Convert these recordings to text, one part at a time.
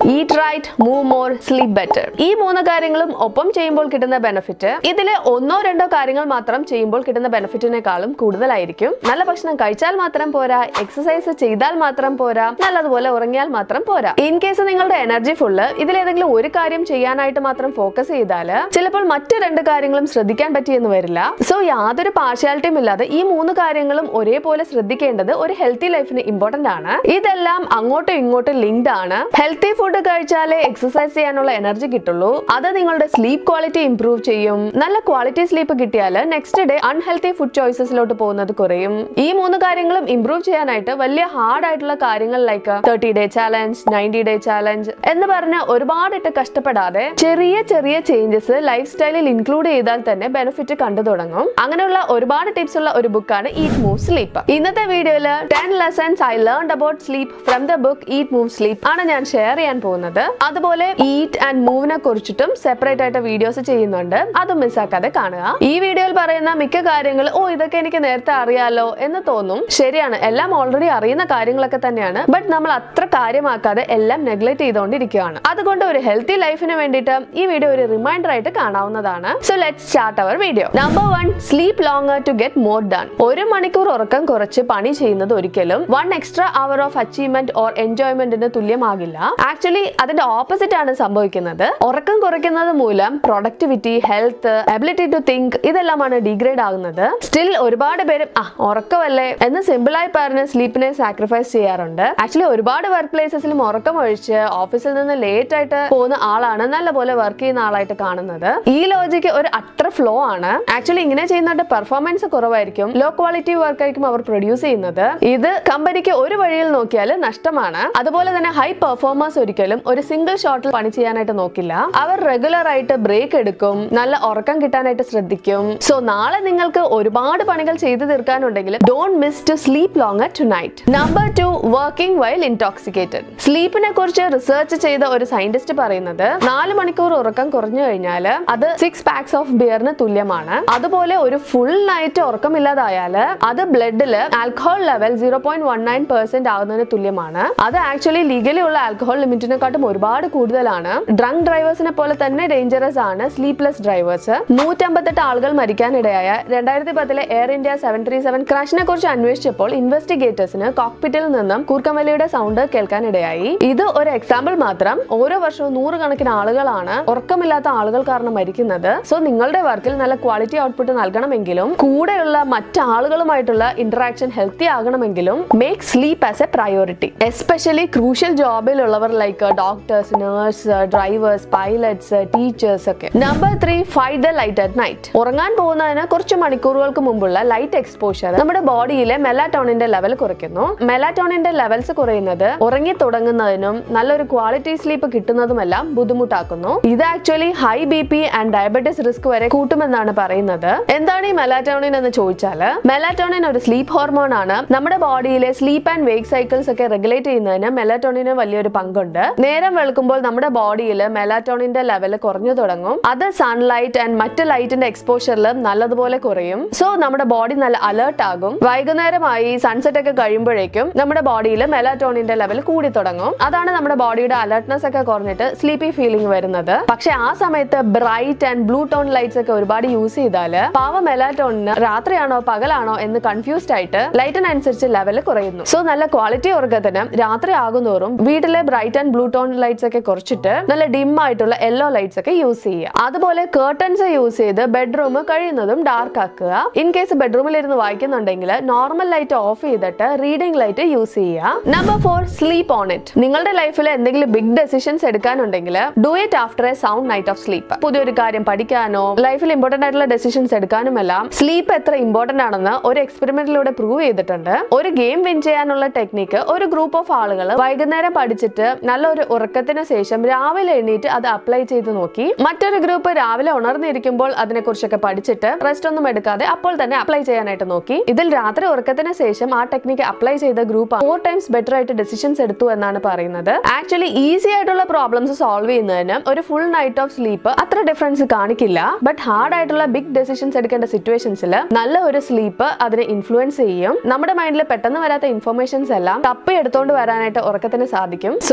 Eat right move more sleep better ഈ മൂന്ന് കാര്യങ്ങളും ഒപ്പം ചെയ്യുമ്പോൾ കിട്ടുന്ന ബെനിഫിറ്റ് ഇതിലെ ഒന്നോ രണ്ടോ കാര്യങ്ങൾ മാത്രം ചെയ്യുമ്പോൾ കിട്ടുന്ന ബെനിഫിറ്റിനേക്കാളും കൂടുതലായിരിക്കും നല്ല ഭക്ഷണം കഴിച്ചാൽ മാത്രം പോരാ എക്സസൈസ് ചെയ്താൽ മാത്രം പോരാ നല്ലതുപോലെ ഉറങ്ങിയാൽ മാത്രം പോരാ ഇൻ കേസ് നിങ്ങളുടെ എനർജി ഫുള്ള് ഇതിലേതെങ്കിലും ഒരു കാര്യം ചെയ്യാനായിട്ട് മാത്രം ഫോക്കസ് ചെയ്താൽ ചിലപ്പോൾ മറ്റു രണ്ട് കാര്യങ്ങളും ശ്രദ്ധിക്കാൻ പറ്റിയെന്ന് വരില്ല സോ യാതൊരു പാർഷ്യാലിറ്റിയും ഇല്ലാതെ ഈ മൂന്ന് കാര്യങ്ങളും ഒരേപോലെ ശ്രദ്ധിക്കേണ്ടത് ഒരു ഹെൽത്തി ലൈഫിന് ഇമ്പോർട്ടന്റ് ആണ് ഇതെല്ലാം അങ്ങോട്ടും ഇങ്ങോട്ടും ലിങ്ക്ഡ് ആണ് ഹെൽത്തി ഫുഡ് കഴിച്ചാലേ എക്സസൈസ് ചെയ്യാനുള്ള എനർജി കിട്ടുള്ളൂ അത് നിങ്ങളുടെ സ്ലീപ്പ് ക്വാളിറ്റി ഇംപ്രൂവ് ചെയ്യും നല്ല ക്വാളിറ്റി സ്ലീപ്പ് കിട്ടിയാൽ നെക്സ്റ്റ് ഡേ അൺഹെൽത്തി ഫുഡ് ചോയ്സസിലോട്ട് പോകുന്നത് കുറയും ഈ മൂന്ന് കാര്യങ്ങളും ഇംപ്രൂവ് ചെയ്യാനായിട്ട് വലിയ ഹാർഡ് ആയിട്ടുള്ള കാര്യങ്ങൾ like thirty day challenge ninety day challenge എന്ന് പറഞ്ഞ് ഒരുപാടിട്ട് കഷ്ടപ്പെടാതെ ചെറിയ ചെറിയ ചേഞ്ചസ് ലൈഫ് സ്റ്റൈലിൽ ഇൻക്ലൂഡ് ചെയ്താൽ തന്നെ ബെനിഫിറ്റ് കണ്ടു തുടങ്ങും അങ്ങനെയുള്ള ഒരുപാട് ടിപ്സ് ഉള്ള ഒരു ബുക്കാണ് ഈറ്റ് മൂവ് സ്ലീപ്പ് ഇന്നത്തെ വീഡിയോയിൽ ten lessons I learn about sleep from the book eat move sleep ആണ് ഞാൻ ഷെയർ ചെയ്യാൻ പോകുന്നത് അതുപോലെ ഈറ്റ് ആൻഡ് മൂവിനെ കുറിച്ചിട്ടും സെപ്പറേറ്റ് ആയിട്ട് വീഡിയോസ് ചെയ്യുന്നുണ്ട് അതും മിസ്സാക്കാതെ കാണുക ഈ വീഡിയോയിൽ പറയുന്ന മിക്ക കാര്യങ്ങൾ ഓ ഇതൊക്കെ എനിക്ക് നേരത്തെ അറിയാലോ എന്ന് തോന്നും ശരിയാണ് എല്ലാം ഓൾറെഡി അറിയുന്ന കാര്യങ്ങളൊക്കെ തന്നെയാണ് ബട്ട് നമ്മൾ അത്ര കാര്യമാക്കാതെ എല്ലാം നെഗ്ലക്ട് ചെയ്തുകൊണ്ടിരിക്കുകയാണ് അതുകൊണ്ട് ഒരു ഹെൽത്തി ലൈഫിന് വേണ്ടിയിട്ട് ഈ വീഡിയോ ഒരു റിമൈൻഡർ ആയിട്ട് കാണാവുന്നതാണ് so let start our video number one sleep longer to get more done ഒരു മണിക്കൂർ ഉറക്കം കുറച്ച് പണി ചെയ്യുന്നത് ഒരിക്കലും one extra hour of achievement or എൻജോയ്മെന്റിന് തുല്യമാകില്ല ആക്ച്വലി അതിന്റെ ഓപ്പോസിറ്റ് ആണ് സംഭവിക്കുന്നത് ഉറക്കം കുറയ്ക്കുന്നത് മൂലം productivity health ability to think ഇതെല്ലാമാണ് ഡിഗ്രേഡ് ആകുന്നത് സ്റ്റിൽ ഒരുപാട് പേര് ആ ഉറക്കമല്ലേ എന്ന് സിമ്പിളായി പറഞ്ഞ് സ്ലീപ്പിനെ സാക്രിഫൈസ് ചെയ്യാറുണ്ട് ആക്ച്വലി ഒരുപാട് വർക്ക് പ്ലേസസിലും ഉറക്കം ഒഴിച്ച് ഓഫീസിൽ നിന്ന് ലേറ്റ് ആയിട്ട് പോകുന്ന ആളാണ് നല്ലപോലെ വർക്ക് ചെയ്യുന്ന ആളായിട്ട് കാണുന്നത് ഈ ലോജിക്ക് ഒരു അത്ര ഫ്ലോ ആണ് ആക്ച്വലി ഇങ്ങനെ ചെയ്യുന്നവരുടെ പെർഫോമൻസ് കുറവായിരിക്കും ലോ ക്വാളിറ്റി വർക്ക് ആയിരിക്കും അവർ പ്രൊഡ്യൂസ് ചെയ്യുന്നത് ഇത് കമ്പനിക്ക് ഒരു വഴിയിൽ നോക്കിയാൽ നഷ്ടമാണ് അതുപോലെ തന്നെ ഹൈ പെർഫോമേഴ്സ് ഒരിക്കലും ഒരു സിംഗിൾ ഷോട്ടിൽ പണി ചെയ്യാനായിട്ട് നോക്കില്ല അവർ റെഗുലർ ആയിട്ട് ബ്രേക്ക് എടുക്കും നല്ല ഉറക്കം കിട്ടാനായിട്ട് ശ്രദ്ധിക്കും സോ നാളെ നിങ്ങൾക്ക് ഒരുപാട് പണികൾ ചെയ്തു തീർക്കാനുണ്ടെങ്കിൽ don't miss to sleep longer tonight number two working while intoxicated സ്ലീപ്പിനെ കുറിച്ച് റിസർച്ച് ചെയ്ത ഒരു സയന്റിസ്റ്റ് പറയുന്നത് നാല് മണിക്കൂർ ഉറക്കം കുറഞ്ഞു കഴിഞ്ഞാൽ അത് സിക്സ് പാക്സ് ഓഫ് ബിയറിന് തുല്യമാണ് അതുപോലെ ഒരു ഫുൾ നൈറ്റ് ഉറക്കമില്ലാതായാൽ അത് ബ്ലഡില് alcohol level zero point one nine percent ആകുന്നതിന് തുല്യമാണ് അത് ആക്ച്വലി ലീഗലി ഉള്ള ആൽക്കഹോൾ ലിമിറ്റിനെക്കാട്ടും ഒരുപാട് കൂടുതലാണ് ഡ്രങ്ക് ഡ്രൈവേഴ്സിനെ പോലെ തന്നെ ഡേഞ്ചറസ് ആണ് സ്ലീപ്ലെസ് ഡ്രൈവേഴ്സ് നൂറ്റമ്പത്തെട്ട് ആളുകൾ മരിക്കാനിടയായ രണ്ടായിരത്തി പത്തിലെ Air India seven three seven ക്രാഷിനെ കുറിച്ച് അന്വേഷിച്ചപ്പോൾ ഇൻവെസ്റ്റിഗേറ്റേഴ്സിന് കോക്പിറ്റിൽ നിന്നും കൂർക്കമലിയുടെ സൗണ്ട് കേൾക്കാനിടയായി ഇത് ഒരു എക്സാമ്പിൾ മാത്രം ഓരോ വർഷവും നൂറുകണക്കിന് ആളുകളാണ് ഉറക്കമില്ലാത്ത ആളുകൾ കാരണം മരിക്കുന്നത് സോ നിങ്ങളുടെ വർക്കിൽ നല്ല ക്വാളിറ്റി ഔട്ട്പുട്ട് നൽകണമെങ്കിലും കൂടെയുള്ള മറ്റാളുകളുമായിട്ടുള്ള ഇന്ററാക്ഷൻ ഹെൽത്തി ആകണമെങ്കിലും make sleep as a priority especially crucial ജോബിലുള്ളവർ like doctors nurse drivers pilots teachers ഒക്കെ number three fight the light at night ഉറങ്ങാൻ പോകുന്നതിന് കുറച്ച് മണിക്കൂറുകൾക്ക് മുമ്പുള്ള ലൈറ്റ് എക്സ്പോഷർ നമ്മുടെ ബോഡിയിലെ മെലാറ്റോണിന്റെ ലെവൽ കുറയ്ക്കുന്നു മെലാറ്റോണിന്റെ ലെവൽസ് കുറയുന്നത് ഉറങ്ങി തുടങ്ങുന്നതിനും നല്ലൊരു ക്വാളിറ്റി സ്ലീപ്പ് കിട്ടുന്നതുമെല്ലാം ബുദ്ധിമുട്ടാക്കുന്നു ഇത് actually high B P and diabetes risk വരെ കൂട്ടുമെന്നാണ് പറയുന്നത് എന്താണ് ഈ മെലാറ്റോണിൻ എന്ന് ചോദിച്ചാൽ മെലാറ്റോണിൻ ഒരു സ്ലീപ്പ് ഹോർമോൺ ആണ് നമ്മുടെ ബോഡിയിലെ സ്ലീപ്പ് ആൻഡ് വേക്ക് സൈക്കിൾസ് ഒക്കെ റെഗുലേറ്റ് ചെയ്യുന്നതിന് മെലാറ്റോണിന് വലിയൊരു പങ്കുണ്ട് നേരം വെളുക്കുമ്പോൾ നമ്മുടെ ബോഡിയിൽ മെലാറ്റോണിന്റെ ലെവൽ കുറഞ്ഞു തുടങ്ങും അത് സൺലൈറ്റ് ആൻഡ് മറ്റ് ലൈറ്റിന്റെ എക്സ്പോഷറിൽ നല്ലതുപോലെ കുറയും സോ നമ്മുടെ ബോഡി നല്ല അലേർട്ട് ആകും വൈകുന്നേരമായി സൺസെറ്റ് ഒക്കെ കഴിയുമ്പോഴേക്കും നമ്മുടെ ബോഡിയിൽ മെലാറ്റോണിന്റെ ലെവൽ കൂടി തുടങ്ങും അതാണ് നമ്മുടെ ബോഡിയുടെ അലർട്ട്നെസ് ഒക്കെ കുറഞ്ഞിട്ട് സ്ലീപ്പി ഫീലിംഗ് വരുന്നത് പക്ഷെ ആ സമയത്ത് bright and blue tone lights ഒക്കെ ഒരുപാട് യൂസ് ചെയ്താൽ പാവ മെലാറ്റോണിന് രാത്രിയാണോ പകലാണോ എന്ന് കൺഫ്യൂസ്ഡ് ആയിട്ട് ലൈറ്റിനനുസരിച്ച് ലെവൽ കുറയുന്നു സോ നല്ല ക്വാളിറ്റി ഉറക്കത്തിന് രാത്രി ആകുന്തോറും വീട്ടിലെ bright and blue tone lights ഒക്കെ കുറച്ചിട്ട് നല്ല ഡിം ആയിട്ടുള്ള യെല്ലോ ലൈറ്റ്സ് ഒക്കെ യൂസ് ചെയ്യുക അതുപോലെ കേർട്ടൻസ് യൂസ് ചെയ്ത് ബെഡ്റൂം കഴിയുന്നതും ഡാർക്ക് ആക്കുക ഇൻ കേസ് ബെഡ്റൂമിൽ ഇരുന്ന് വായിക്കുന്നുണ്ടെങ്കിൽ നോർമൽ ലൈറ്റ് ഓഫ് ചെയ്തിട്ട് റീഡിംഗ് ലൈറ്റ് യൂസ് ചെയ്യുക number four sleep on it നിങ്ങളുടെ ലൈഫിൽ എന്തെങ്കിലും ബിഗ് ഡെസിഷൻസ് എടുക്കാനുണ്ടെങ്കിൽ do it after a sound night of sleep പുതിയൊരു കാര്യം പഠിക്കാനോ ലൈഫിൽ ഇമ്പോർട്ടന്റ് ആയിട്ടുള്ള ഡെസിഷൻസ് എടുക്കാനുമെല്ലാം സ്ലീപ്പ് എത്ര ഇമ്പോർട്ടന്റ് ആണെന്ന് ഒരു എക്സ്പെരിമെന്റിലൂടെ പ്രൂവ് ചെയ്തിട്ടുണ്ട് ഒരു ഗെയിം വിൻ ചെയ്യാനുള്ള ടെക്നിക്ക് ഒരു ഗ്രൂപ്പ് ഓഫ് ആളുകൾ വൈകുന്നേരം പഠിച്ചിട്ട് നല്ലൊരു ഉറക്കത്തിന് ശേഷം രാവിലെ എണീറ്റ് അത് അപ്ലൈ ചെയ്ത് നോക്കി മറ്റൊരു ഗ്രൂപ്പ് രാവിലെ ഉണർന്നിരിക്കുമ്പോൾ അതിനെക്കുറിച്ചൊക്കെ പഠിച്ചിട്ട് റെസ്റ്റ് ഒന്നും എടുക്കാതെ അപ്പോൾ തന്നെ അപ്ലൈ ചെയ്യാനായിട്ട് നോക്കി ഇതിൽ രാത്രി ഉറക്കത്തിന് ശേഷം ആ ടെക്നിക്ക് അപ്ലൈ ചെയ്ത ഗ്രൂപ്പ് ഫോർ ടൈംസ് ബെറ്റർ ആയിട്ട് ഡെസിഷൻസ് എടുത്തു എന്നാണ് പറയുന്നത് ആക്ച്വലി ഈസി ആയിട്ടുള്ള പ്രോബ്ലംസ് സോൾവ് ചെയ്യുന്നതിന് ഒരു ഫുൾ നൈറ്റ് ഓഫ് സ്ലീപ്പ് അത്ര ഡിഫറൻസ് കാണിക്കില്ല ബട്ട് ഹാർഡ് ആയിട്ടുള്ള ബിഗ് ഡെസിഷൻസ് എടുക്കേണ്ട സിറ്റുവേഷൻസിൽ നല്ല ഒരു സ്ലീപ്പ് അതിനെ ഇൻഫ്ലുവൻസ് ചെയ്യും നമ്മുടെ മൈൻഡിൽ പെട്ടെന്ന് വരാത്ത ഇൻഫർമേഷൻസ് എല്ലാം തപ്പി എടുത്തോണ്ട് വരാനായിട്ട് ഉറക്കത്തിന് സാധിക്കും so sleep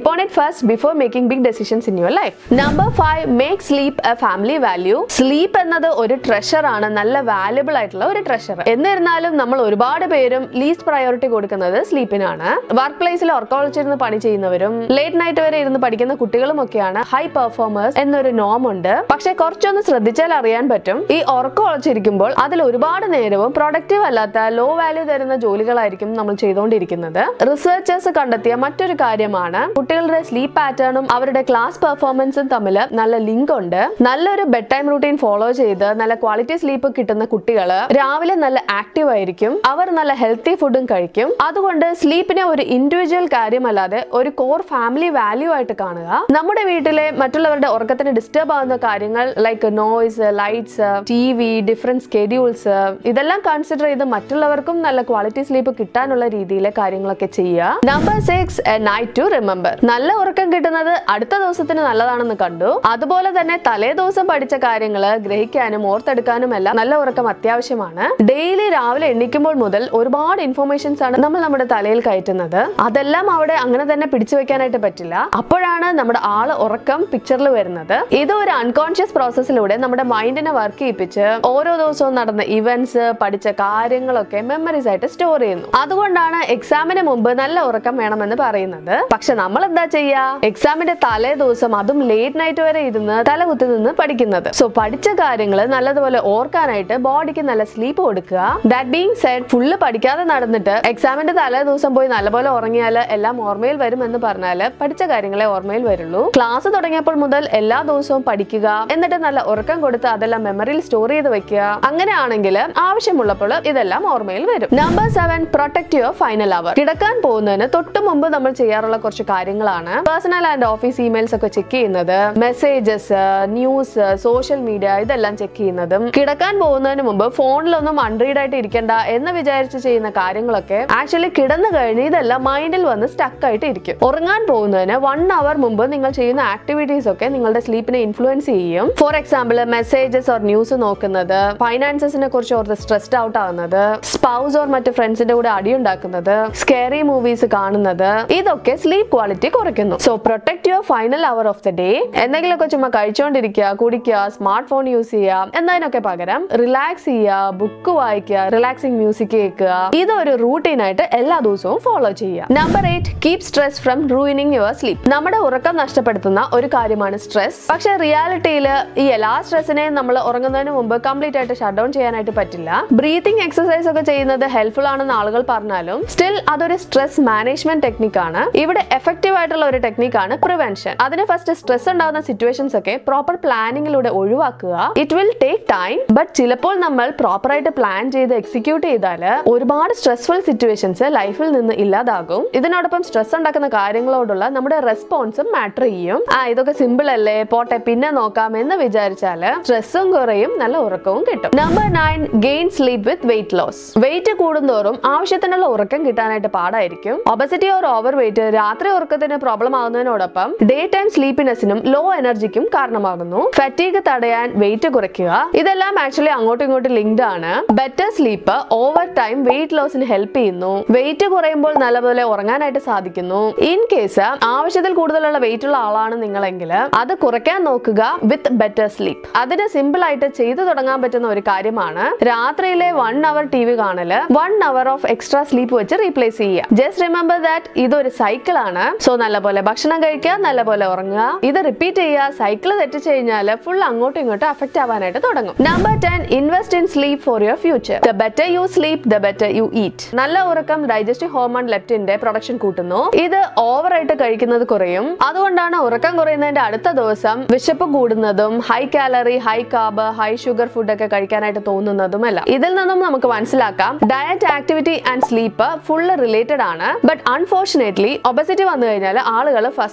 upon it first before making big decisions in your life. Number five, make sleep a family value. Sleep എന്നത് ഒരു ട്രഷർ ആണ് നല്ല വാല്യുബിൾ ആയിട്ടുള്ള ഒരു ട്രഷർ എന്നിരുന്നാലും നമ്മൾ ഒരുപാട് പേരും ലീസ്റ്റ് പ്രയോറിറ്റി കൊടുക്കുന്നത് സ്ലീപ്പിനാണ് വർക്ക് പ്ലേസിൽ ഉറക്കമൊളിച്ചിരുന്ന് പണി ചെയ്യുന്നവരും ലേറ്റ് നൈറ്റ് വരെ ഇരുന്ന് പഠിക്കുന്ന കുട്ടികളും ഒക്കെയാണ് ഹൈ പെർഫോമേഴ്സ് എന്നൊരു നോം ഉണ്ട് പക്ഷെ കുറച്ചൊന്ന് ശ്രദ്ധിച്ചാൽ അറിയാൻ പറ്റും ഈ ഉറക്കം ഒളിച്ചിരിക്കുമ്പോൾ അതിൽ ഒരുപാട് നേരവും പ്രൊഡക്റ്റീവ് അല്ലാത്ത ലോ വാല്യൂ തരുന്ന ജോലികളായിരിക്കും നമ്മൾ ചെയ്തുകൊണ്ടിരിക്കുന്നത് റിസർച്ചേഴ്സ് കണ്ടെത്തിയ മറ്റൊരു കാര്യമാണ് കുട്ടികളുടെ സ്ലീപ്പ് പാറ്റേണും അവരുടെ ക്ലാസ് പെർഫോമൻസും തമ്മിൽ നല്ല ലിങ്ക് ഉണ്ട് നല്ലൊരു ബെഡ് ടൈം റൂട്ടീൻ ഫോളോ ചെയ്ത് നല്ല ക്വാളിറ്റി സ്ലീപ്പ് കിട്ടുന്ന കുട്ടികൾ രാവിലെ നല്ല ആക്റ്റീവ് ആയിരിക്കും അവർ നല്ല ഹെൽത്തി ഫുഡും കഴിക്കും അതുകൊണ്ട് സ്ലീപ്പിനെ ഒരു ഇൻഡിവിജ്വൽ കാര്യമല്ലാതെ ഒരു കോർ ഫാമിലി വാല്യൂ ആയിട്ട് കാണുക നമ്മുടെ വീട്ടിലെ മറ്റുള്ളവരുടെ ഉറക്കത്തിന് ഡിസ്റ്റർബ് ആവുന്ന കാര്യങ്ങൾ like noise lights T V different schedules ഇതെല്ലാം കൺസിഡർ ചെയ്ത് മറ്റുള്ളവർക്കും നല്ല ക്വാളിറ്റി സ്ലീപ്പ് കിട്ടാനുള്ള രീതിയിലെ കാര്യങ്ങളൊക്കെ ചെയ്യുക number six night to remember നല്ല ഉറക്കം കിട്ടുന്നത് അടുത്ത ദിവസത്തിന് നല്ലതാണെന്ന് കണ്ടു അതുപോലെ തന്നെ തലേ ദിവസം പഠിച്ച കാര്യങ്ങൾ ഗ്രഹിക്കാനും ഓർത്തെടുക്കാനും എല്ലാം നല്ല ഉറക്കം അത്യാവശ്യമാണ് ഡെയിലി രാവിലെ എണ്ണിക്കുമ്പോൾ മുതൽ ഒരുപാട് ഇൻഫർമേഷൻസ് ആണ് നമ്മൾ നമ്മുടെ തലയിൽ കയറ്റുന്നത് അതെല്ലാം അവിടെ അങ്ങനെ തന്നെ പിടിച്ചു വെക്കാനായിട്ട് പറ്റില്ല അപ്പോഴാണ് നമ്മുടെ ആള് ഉറക്കം പിക്ചറിൽ വരുന്നത് ഇത് ഒരു അൺകോൺഷ്യസ് പ്രോസസ്സിലൂടെ നമ്മുടെ മൈൻഡിനെ വർക്ക് ചെയ്യിപ്പിച്ച് ഓരോ ദിവസവും നടന്ന ഇവന്റ്സ് പഠിച്ച കാര്യങ്ങളൊക്കെ മെമ്മറീസ് ആയിട്ട് സ്റ്റോർ ചെയ്യുന്നു അതുകൊണ്ടാണ് എക്സാമിന് മുമ്പ് നല്ല ഉറക്കം വേണമെന്ന് പറയുന്നത് പക്ഷെ നമ്മൾ എന്താ ചെയ്യാ എക്സാമിന്റെ തലേ ദിവസം അതും ലേറ്റ് നൈറ്റ് വരെ ഇരുന്ന് തലകുത്തി നിന്ന് പഠിക്കുന്നത് സോ പഠിച്ച കാര്യങ്ങൾ നല്ലതുപോലെ ഓർക്കാനായിട്ട് ബോഡിക്ക് നല്ല സ്ലീപ്പ് കൊടുക്കുക ദാറ്റ് ബീങ് സെഡ് ഫുള്ള് പഠിക്കാതെ നടന്നിട്ട് എക്സാമിന്റെ തലേ ദിവസം പോയി നല്ലപോലെ ഉറങ്ങിയാൽ എല്ലാം ഓർമ്മയിൽ വരും എന്ന് പറഞ്ഞാൽ പഠിച്ച കാര്യങ്ങളെ ഓർമ്മയിൽ വരുള്ളൂ ക്ലാസ് തുടങ്ങിയപ്പോൾ മുതൽ എല്ലാ ദിവസവും പഠിക്കുക എന്നിട്ട് നല്ല ഉറക്കം കൊടുത്ത് അതെല്ലാം മെമ്മറിയിൽ സ്റ്റോർ ചെയ്ത് വെക്കുക അങ്ങനെയാണെങ്കിൽ ആവശ്യമുള്ളപ്പോൾ ഇതെല്ലാം ഓർമ്മയിൽ വരും number seven protect your final hour കിടക്കാൻ പോകുന്നതിന് തൊട്ട് മുമ്പ് നമ്മൾ ചെയ്യാറുള്ള കുറച്ച് കാര്യങ്ങളാണ് പേഴ്സണൽ ആൻഡ് ഓഫീസ് ഇമെയിൽസ് ഒക്കെ ചെക്ക് ചെയ്യുന്നത് മെസ്സേജസ് ന്യൂസ് സോഷ്യൽ മീഡിയ ഇതെല്ലാം ചെക്ക് ചെയ്യുന്നതും കിടക്കാൻ പോകുന്നതിന് മുമ്പ് ഫോണിലൊന്നും അൺറീഡ് ആയിട്ട് ഇരിക്കണ്ട എന്ന് വിചാരിച്ച് ചെയ്യുന്ന കാര്യങ്ങളൊക്കെ ആക്ച്വലി കിടന്നു കഴിഞ്ഞ് ഇതെല്ലാം മൈൻഡിൽ വന്ന് സ്റ്റക്ക് ആയിട്ട് ഇരിക്കും ഉറങ്ങാൻ പോകുന്നതിന് വൺ അവർ മുമ്പ് നിങ്ങൾ ചെയ്യുന്ന ആക്ടിവിറ്റീസ് ഒക്കെ നിങ്ങളുടെ സ്ലീപ്പിനെ ഇൻഫ്ലുവൻസ് ചെയ്യും for example messages or news നോക്കുന്നത് ഫൈനാൻസസിനെ കുറിച്ച് ഓർത്ത് സ്ട്രെസ്ഡ് ഔട്ട് ആവുന്നത് സ്പൗസ് ഓർ മറ്റ് ഫ്രണ്ട്സിന്റെ കൂടെ അടിയുണ്ടാക്കുന്നത് സ്കേറി മൂവീസ് കാണുന്നത് ഇതൊക്കെ സ്ലീപ്പ് ക്വാളിറ്റി കുറയ്ക്കുന്നു so protect your final hour of the day എന്തെങ്കിലുമൊക്കെ ചുമ്മാ കഴിച്ചുകൊണ്ടിരിക്കുക കുടിക്കുക സ്മാർട്ട് ഫോൺ യൂസ് ചെയ്യുക എന്നതിനൊക്കെ പകരം റിലാക്സ് ചെയ്യുക ബുക്ക് വായിക്കുക റിലാക്സിംഗ് മ്യൂസിക് കേൾക്കുക ഇതൊരു റൂട്ടീൻ ആയിട്ട് എല്ലാ ദിവസവും ഫോളോ ചെയ്യുക number eight keep stress from ruining your sleep നമ്മുടെ ഉറക്കം നഷ്ടപ്പെടുത്തുന്ന ഒരു കാര്യമാണ് സ്ട്രെസ് പക്ഷെ റിയാലിറ്റിയിൽ ഈ എല്ലാ സ്ട്രെസ്സിനെയും നമ്മൾ ഉറങ്ങുന്നതിന് മുമ്പ് കംപ്ലീറ്റ് ആയിട്ട് ഷട്ട് ഡൗൺ ചെയ്യാനായിട്ട് പറ്റില്ല ബ്രീതിങ് എക്സസൈസ് ഒക്കെ ചെയ്യുന്നത് ഹെൽപ്ഫുൾ ആണെന്ന് ആളുകൾ പറഞ്ഞാലും സ്റ്റിൽ അതൊരു സ്ട്രെസ് മാനേജ്മെന്റ് ടെക്നിക്കാണ് ഇവിടെ എഫക്റ്റീവ് ആയിട്ടുള്ള ഒരു ടെക്നിക്കാണ് പ്രിവെൻഷൻ അതിന് ഫസ്റ്റ് സ്ട്രെസ് ഉണ്ടാകുന്ന സിറ്റുവേഷൻസ് ഒക്കെ പ്രോപ്പർ പ്ലാനിങ്ങിലൂടെ ഒഴിവാക്കുക it will take time but ചിലപ്പോൾ നമ്മൾ പ്രോപ്പർ ആയിട്ട് പ്ലാൻ ചെയ്ത് എക്സിക്യൂട്ട് ചെയ്താൽ ഒരുപാട് സ്ട്രെസ്ഫുൾ സിറ്റുവേഷൻസ് ലൈഫിൽ നിന്ന് ഇല്ലാതാകും ഇതിനോടൊപ്പം സ്ട്രെസ് ഉണ്ടാക്കുന്ന കാര്യങ്ങളോടുള്ള നമ്മുടെ റെസ്പോൺസും മാറ്റർ ചെയ്യും ആ ഇതൊക്കെ സിമ്പിൾ അല്ലേ പോട്ടെ പിന്നെ നോക്കാം എന്ന് വിചാരിച്ചാല് സ്ട്രെസ്സും കുറയും നല്ല ഉറക്കവും കിട്ടും number nine gain sleep with weight loss weight കൂടുന്തോറും ആവശ്യത്തിനുള്ള ഉറക്കം കിട്ടാനായിട്ട് പാടായിരിക്കും ഒബസിറ്റി ഓർ ഓവർ വെയിറ്റ് രാത്രി ഉറക്കത്തിന് പ്രോബ്ലം ആകുന്നതിനോടൊപ്പം ഡേ ടൈം സ്ലീപ്പിനെസിനും ലോ എനർജിക്കും കാരണമാകുന്നു ഫറ്റീഗ് തടയാൻ വെയിറ്റ് കുറയ്ക്കുക ഇതെല്ലാം ആക്ച്വലി അങ്ങോട്ടും ഇങ്ങോട്ടും ലിങ്ക്ഡ് ആണ് better sleep over time weight ലോസിന് ഹെൽപ്പ് ചെയ്യുന്നു വെയിറ്റ് കുറയുമ്പോൾ നല്ലപോലെ ഉറങ്ങാനായിട്ട് സാധിക്കുന്നു ഇൻ കേസ് ആവശ്യത്തിൽ കൂടുതലുള്ള വെയിറ്റ് ഉള്ള ആളാണ് നിങ്ങളെങ്കിൽ അത് കുറയ്ക്കാൻ നോക്കുക വിത്ത് ബെറ്റർ സ്ലീപ്പ് അതിന് സിമ്പിൾ ആയിട്ട് ചെയ്തു തുടങ്ങാൻ പറ്റുന്ന ഒരു കാര്യമാണ് രാത്രിയിലെ വൺ അവർ ടി വി കാണല് one hour of extra sleep വെച്ച് റീപ്ലേസ് ചെയ്യുക ജസ്റ്റ് റിമെമ്പർ ദാറ്റ് ഇതൊരു സൈക്കിൾ ആണ് സോ നല്ലപോലെ ഭക്ഷണം കഴിക്കുക നല്ലപോലെ ഉറങ്ങുക ഇത് റിപ്പീറ്റ് ചെയ്യുക സൈക്കിൾ തെറ്റിച്ച് കഴിഞ്ഞാൽ ഫുൾ അങ്ങോട്ടും ഇങ്ങോട്ടും അഫക്റ്റ് ആവാനായിട്ട് തുടങ്ങും number ten invest in sleep for your future the better you sleep the better you eat നല്ല ഉറക്കം ഡൈജസ്റ്റീവ് ഹോർമോൺ ലെപ്റ്റിന്റെ പ്രൊഡക്ഷൻ കൂട്ടുന്നു ഇത് ഓവർ ആയിട്ട് കഴിക്കുന്നത് കുറയും അതുകൊണ്ടാണ് ഉറക്കം കുറയുന്നതിന്റെ അടുത്ത ദിവസം വിശപ്പ് കൂടുന്നതും high calorie high carb high sugar food ഒക്കെ കഴിക്കാനായിട്ട് തോന്നുന്നതുമല്ല ഇതിൽ നിന്നും നമുക്ക് മനസ്സിലാക്കാം diet activity and sleep full related ആണ് ബട്ട് അൺഫോർച്ചുനേറ്റ്ലി ഒബസിറ്റി വന്നു കഴിഞ്ഞാൽ ആളുകൾ ഫസ്റ്റ്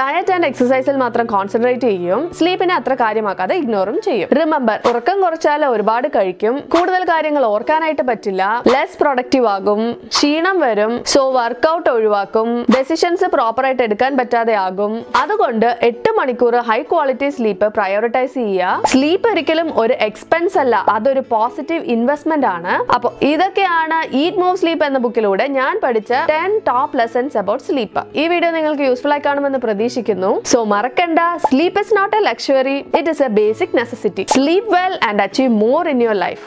ഡയറ്റ് ആൻഡ് എക്സസൈസിൽ മാത്രം കോൺസെൻട്രേറ്റ് ചെയ്യും സ്ലീപ്പിനെ അത്ര കാര്യമാക്കാതെ ഇഗ്നോറും ചെയ്യും റിമെമ്പർ ഉറക്കം കുറച്ചാൽ ഒരുപാട് കഴിക്കും കൂടുതൽ കാര്യങ്ങൾ ഓർക്കാനായിട്ട് പറ്റില്ല ലെസ് പ്രൊഡക്റ്റീവ് ആകും ക്ഷീണം വരും സോ വർക്കൗട്ട് ഒഴിവാക്കും ഡെസിഷൻസ് പ്രോപ്പർ ആയിട്ട് എടുക്കാൻ പറ്റാതെ ആകും അതുകൊണ്ട് എട്ട് മണിക്കൂർ ഹൈ ക്വാളിറ്റി സ്ലീപ്പ് പ്രയോറിറ്റൈസ് ചെയ്യുക സ്ലീപ്പ് ഒരിക്കലും ഒരു എക്സ്പെൻസ് അല്ല അതൊരു പോസിറ്റീവ് ഇൻവെസ്റ്റ്മെന്റ് ആണ് അപ്പോൾ ഇതൊക്കെയാണ് ഈറ്റ് മൂവ് സ്ലീപ്പ് എന്ന ബുക്കിലൂടെ ഞാൻ പഠിച്ച ten top lessons about sleep ഈ വീഡിയോ നിങ്ങൾക്ക് യൂസ്ഫുൾ ആയി കാണുമെന്ന് പ്രതീക്ഷിക്കുന്നു സോ മറക്കണ്ട sleep is not a luxury it is a basic necessity sleep well and achieve more in your life